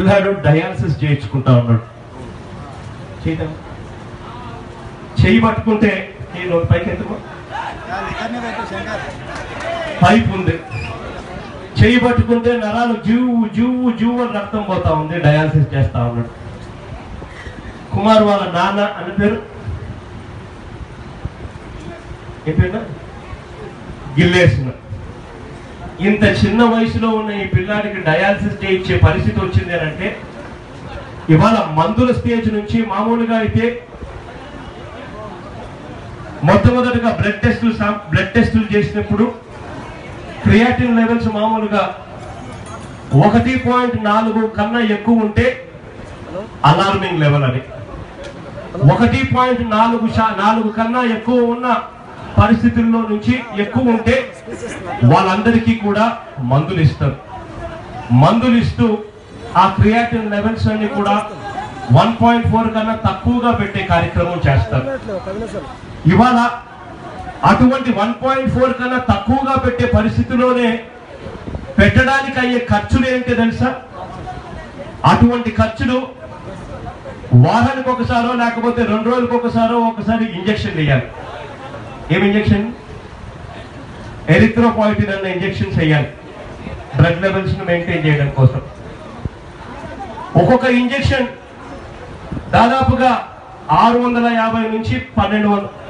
పిల్లగాడు డయాలసిస్ చేయించుకుంటా ఉన్నాడు చేయడం చేయి పట్టుకుంటే నేను పైకి ఎందుకు పైప్ ఉంది చేయి పట్టుకుంటే నరాలు జూవు జూవు జూవు అని రక్తం పోతా ఉంది డయాలసిస్ చేస్తా ఉన్నాడు కుమార్ వాళ్ళ నాన్న అని పేరు ఏ పేరు గిల్లేసిన ఇంత చిన్న వయసులో ఉన్న ఈ పిల్లాడికి డయాలసిస్ చేయించే పరిస్థితి వచ్చింది అని అంటే ఇవాళ మందుల స్టేజ్ నుంచి మామూలుగా అయితే మొట్టమొదటిగా బ్లడ్ టెస్టులు బ్లడ్ టెస్టులు చేసినప్పుడు క్రియాటిన్ లెవెల్స్ మామూలుగా ఒకటి పాయింట్ నాలుగు కన్నా ఎక్కువ ఉంటే అలార్మింగ్ లెవెల్ అని ఒకటి పాయింట్ నాలుగు శా- నాలుగు కన్నా ఎక్కువ ఉన్న పరిస్థితుల్లో నుంచి ఎక్కువ ఉంటే వాళ్ళందరికీ కూడా మందులు ఇస్తారు మందులు ఇస్తూ ఆ క్రియాటిన్ లెవెల్స్ అన్ని కూడా వన్ పాయింట్ ఫోర్ కన్నా తక్కువగా పెట్టే కార్యక్రమం చేస్తారు ఇవాళ అటువంటి వన్ పాయింట్ ఫోర్ కన్నా తక్కువగా పెట్టే పరిస్థితిలోనే పెట్టడానికి అయ్యే ఖర్చులు ఏంటి తెలుసా అటువంటి ఖర్చులు వారానికి ఒకసారో లేకపోతే రెండు రోజులకు ఒకసారో ఒకసారి ఇంజక్షన్ వేయాలి ఏం ఇంజక్షన్ ఎరిథ్రోపాయిటిన్ అన్న ఇంజక్షన్ వేయాలి బ్లడ్ లెవెల్స్ ను మెయింటైన్ చేయడం కోసం ఒక్కొక్క ఇంజెక్షన్ దాదాపుగా ఆరు వందల యాభై నుంచి పన్నెండు వందల